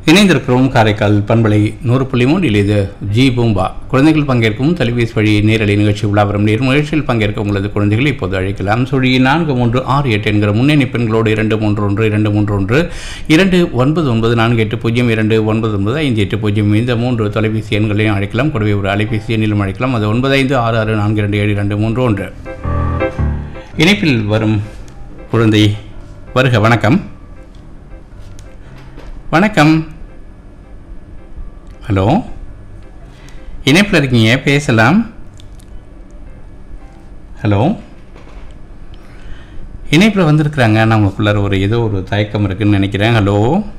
இணைந்திருக்கிறோம் காரைக்கால் பண்பலை நூறு புள்ளி மூன்றில் இது ஜி பூம்பா குழந்தைகள் பங்கேற்கும் தொலைபேசி வழி நேரலை நிகழ்ச்சி உலாவரம் நேர் நிகழ்ச்சியில் பங்கேற்க உங்களது குழந்தைகளை இப்போது அழைக்கலாம் சுழி நான்கு மூன்று ஆறு எட்டு என்கிற முன்னணி பெண்களோடு இரண்டு மூன்று ஒன்று இரண்டு மூன்று ஒன்று இரண்டு ஒன்பது ஒன்பது நான்கு எட்டு பூஜ்ஜியம் இரண்டு ஒன்பது ஒன்பது ஐந்து எட்டு பூஜ்ஜியம் இந்த மூன்று தொலைபேசி எண்களையும் அழைக்கலாம் கூடவே ஒரு அலைபேசி எண்ணிலும் அழைக்கலாம் அது ஒன்பது ஐந்து ஆறு ஆறு நான்கு இரண்டு ஏழு இரண்டு மூன்று ஒன்று இணைப்பில் வரும் குழந்தை வருக வணக்கம் வணக்கம் ஹலோ இணைப்பில் இருக்கீங்க பேசலாம் ஹலோ இணைப்பில் வந்திருக்கிறாங்க நம்மளுக்குள்ளார ஒரு ஏதோ ஒரு தயக்கம் இருக்குன்னு நினைக்கிறேன் ஹலோ